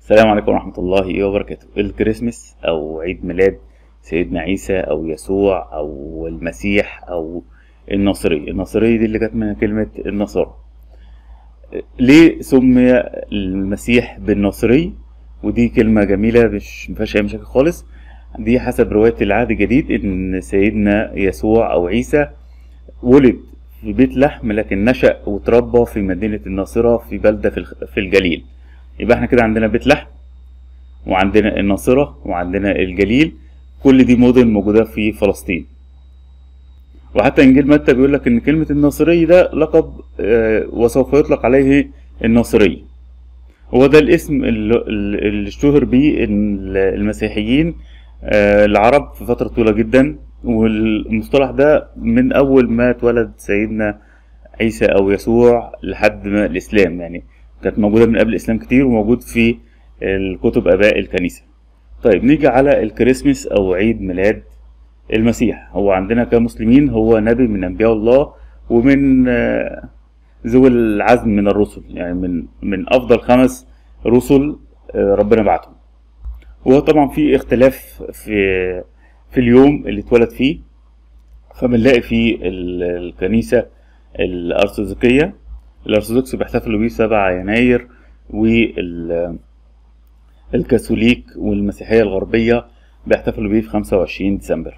السلام عليكم ورحمة الله وبركاته الكريسماس أو عيد ميلاد سيدنا عيسى أو يسوع أو المسيح أو الناصرية الناصرية دي اللي جت من كلمة النصارى ليه سمي المسيح بالناصري ودي كلمة جميلة مش مفيهاش أي مشاكل خالص دي حسب رواية العهد الجديد إن سيدنا يسوع أو عيسى ولد في بيت لحم لكن نشأ وتربى في مدينة الناصرة في بلدة في الخ- في الجليل يبقى احنا كده عندنا بيت لحم وعندنا الناصرة وعندنا الجليل كل دي مدن موجودة في فلسطين وحتى انجيل متى بيقول لك ان كلمة الناصري ده لقب آه، وسوف يطلق عليه الناصري هو ده الاسم اللي اللي اشتهر بيه ال- المسيحيين آه، العرب في فترة طويلة جدا والمصطلح ده من أول ما اتولد سيدنا عيسى أو يسوع لحد ما الإسلام يعني كانت موجودة من قبل الإسلام كتير وموجود في الكتب آباء الكنيسة طيب نيجي على الكريسماس أو عيد ميلاد المسيح هو عندنا كمسلمين هو نبي من أنبياء الله ومن آه، ذوي العزم من الرسل يعني من من أفضل خمس رسل آه، ربنا بعتهم وهو طبعا في اختلاف في في اليوم اللي اتولد فيه فبنلاقي في ال- الكنيسة الأرثوذكية الأرثوذكس بيحتفلوا بيه 7 يناير والكاثوليك والمسيحية الغربية بيحتفلوا بيه في 25 ديسمبر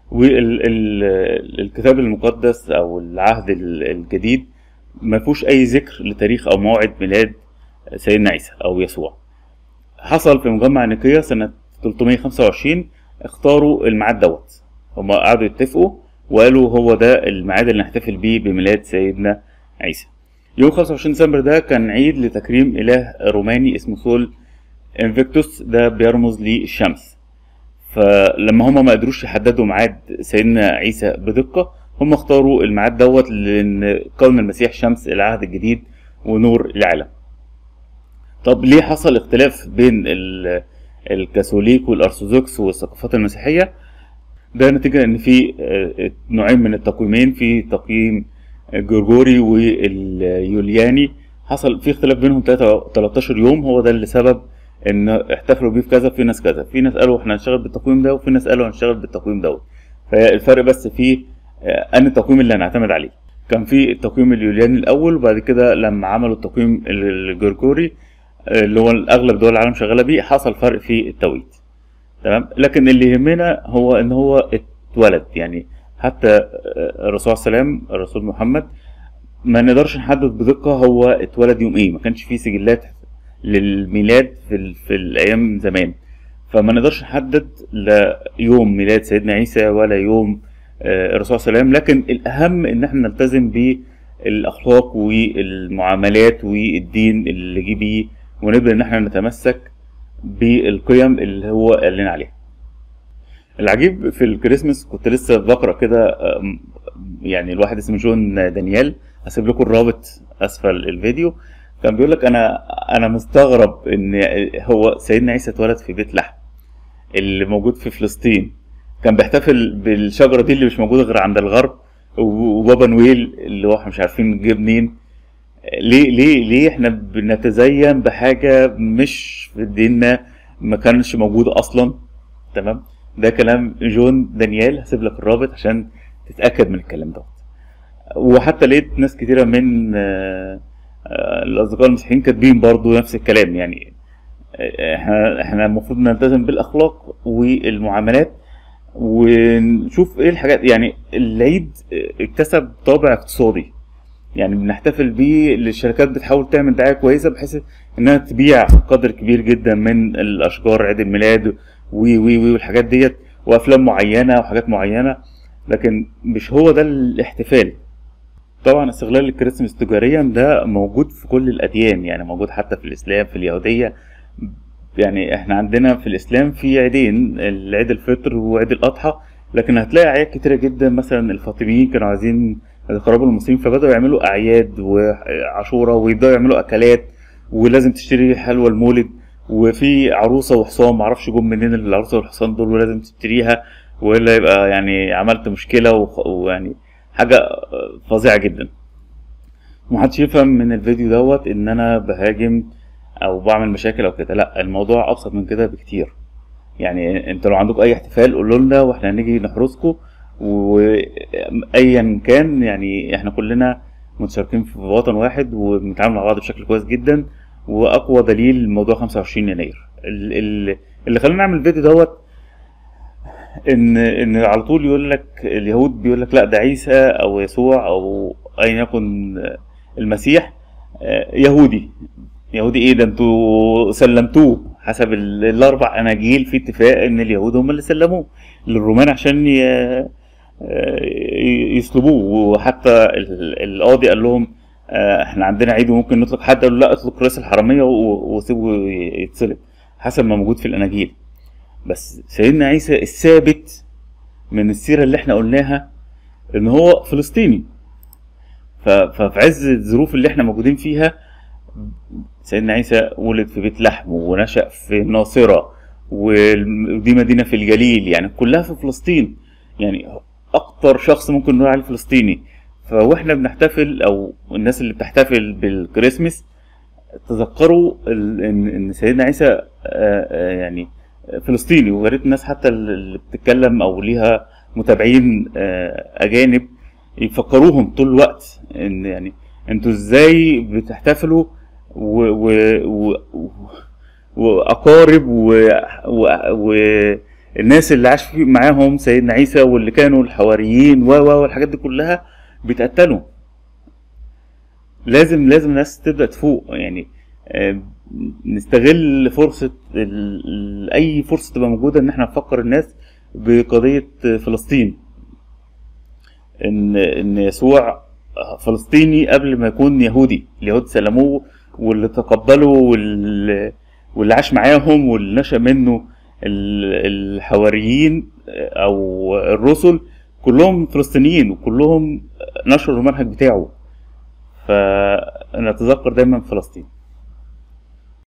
والكتاب المقدس أو العهد ال- الجديد ما فيهوش أي ذكر لتاريخ أو موعد ميلاد سيدنا عيسى أو يسوع حصل في مجمع نيقيا سنة 325 اختاروا الميعاد دوت هما قعدوا يتفقوا وقالوا هو ده الميعاد اللي نحتفل بيه بميلاد سيدنا عيسى يوم 25 ديسمبر ده كان عيد لتكريم إله روماني اسمه سول انفيكتوس ده بيرمز للشمس فلما هما ما قدروش يحددوا ميعاد سيدنا عيسى بدقة هم اختاروا الميعاد دوت لأن كون المسيح شمس العهد الجديد ونور العالم طب ليه حصل اختلاف بين ال- الكاثوليك والارثوذكس والثقافات المسيحيه ده نتيجه ان في آه، نوعين من التقويمين في تقييم جرجوري واليولياني حصل في اختلاف بينهم 13 يوم هو ده اللي سبب ان احتفلوا بيه في كذا في ناس كذا في ناس قالوا احنا هنشتغل بالتقويم ده وفي ناس قالوا هنشتغل بالتقويم دوت فالفرق بس في آه، ان التقويم اللي هنعتمد عليه كان في التقويم اليولياني الاول وبعد كده لما عملوا التقويم الجرجوري اللي هو الاغلب دول العالم شغاله بيه حصل فرق في التوقيت تمام لكن اللي يهمنا هو ان هو اتولد يعني حتى آه، الرسول صلى الله عليه وسلم الرسول محمد ما نقدرش نحدد بدقه هو اتولد يوم ايه ما كانش فيه سجلات للميلاد في, ال... في الايام زمان فما نقدرش نحدد لا يوم ميلاد سيدنا عيسى ولا يوم آه، الرسول صلى الله عليه وسلم لكن الاهم ان احنا نلتزم بالاخلاق والمعاملات والدين اللي جه بيه ونبدا ان احنا نتمسك بالقيم اللي هو قال لنا عليها العجيب في الكريسماس كنت لسه بقرا كده أم، يعني الواحد اسمه جون دانيال هسيب لكم الرابط اسفل الفيديو كان بيقول لك انا انا مستغرب ان هو سيدنا عيسى اتولد في بيت لحم اللي موجود في فلسطين كان بيحتفل بالشجره دي اللي مش موجوده غير عند الغرب وبابا نويل اللي هو احنا مش عارفين جه منين ليه ليه ليه احنا بنتزين بحاجه مش في ديننا ما كانش موجوده اصلا تمام ده كلام جون دانيال هسيب لك الرابط عشان تتاكد من الكلام دوت وحتى لقيت ناس كتيره من آه، آه، الاصدقاء المسيحيين كاتبين برضو نفس الكلام يعني آه، احنا احنا المفروض نلتزم بالاخلاق والمعاملات ونشوف ايه الحاجات يعني العيد اكتسب طابع اقتصادي يعني بنحتفل بيه الشركات بتحاول تعمل دعايه كويسه بحيث انها تبيع قدر كبير جدا من الاشجار عيد الميلاد وي وي وي والحاجات ديت وافلام معينه وحاجات معينه لكن مش هو ده الاحتفال طبعا استغلال الكريسماس تجاريا ده موجود في كل الاديان يعني موجود حتى في الاسلام في اليهوديه يعني احنا عندنا في الاسلام في عيدين العيد الفطر وعيد الاضحى لكن هتلاقي اعياد كتيره جدا مثلا الفاطميين كانوا عايزين يقربوا المسلمين فبداوا يعملوا اعياد وعاشوره ويبداوا يعملوا اكلات ولازم تشتري حلوى المولد وفي عروسه وحصان معرفش جم منين العروسه والحصان دول ولازم تشتريها والا يبقى يعني عملت مشكله وخ- ويعني حاجه فظيعه جدا محدش يفهم من الفيديو دوت ان انا بهاجم او بعمل مشاكل او كده لا الموضوع ابسط من كده بكتير يعني انت لو عندكم اي احتفال قولوا لنا واحنا هنيجي نحرسكم وايا كان يعني احنا كلنا متشاركين في وطن واحد وبنتعامل مع بعض بشكل كويس جدا واقوى دليل موضوع 25 يناير ال- ال- اللي خلاني نعمل الفيديو دوت ان ان على طول يقول لك اليهود بيقول لك لا ده عيسى او يسوع او ايا يكن المسيح آه، يهودي يهودي ايه ده انتوا سلمتوه حسب ال- الاربع اناجيل في اتفاق ان اليهود هم اللي سلموه للرومان عشان ي- آه، يصلبوه وحتى ال- القاضي قال لهم آه، احنا عندنا عيد وممكن نطلق حد قالوا لا اطلق رئيس الحراميه و- وسيبه يتصلب حسب ما موجود في الاناجيل بس سيدنا عيسى الثابت من السيره اللي احنا قلناها ان هو فلسطيني ف- ففي عز الظروف اللي احنا موجودين فيها سيدنا عيسى ولد في بيت لحم ونشأ في الناصرة والم- ودي مدينة في الجليل يعني كلها في فلسطين يعني أكتر شخص ممكن نقول عليه فلسطيني فواحنا بنحتفل أو الناس اللي بتحتفل بالكريسماس تذكروا ال- إن إن سيدنا عيسى آه، آه، يعني فلسطيني ويا ريت الناس حتى اللي بتتكلم أو ليها متابعين آه، أجانب يفكروهم طول الوقت إن يعني انتوا ازاي بتحتفلوا و و و و واقارب و و والناس اللي عاش في معاهم سيدنا عيسى واللي كانوا الحواريين و و والحاجات دي كلها بيتقتلوا لازم لازم الناس تبدا تفوق يعني آه، نستغل فرصه ال- ال- اي فرصه تبقى موجوده ان احنا نفكر الناس بقضيه فلسطين ان ان يسوع فلسطيني قبل ما يكون يهودي اليهود سلموه واللي تقبلوا واللي, واللي عاش معاهم واللي نشأ منه ال- الحواريين او الرسل كلهم فلسطينيين وكلهم نشروا المنهج بتاعه فنتذكر دايما فلسطين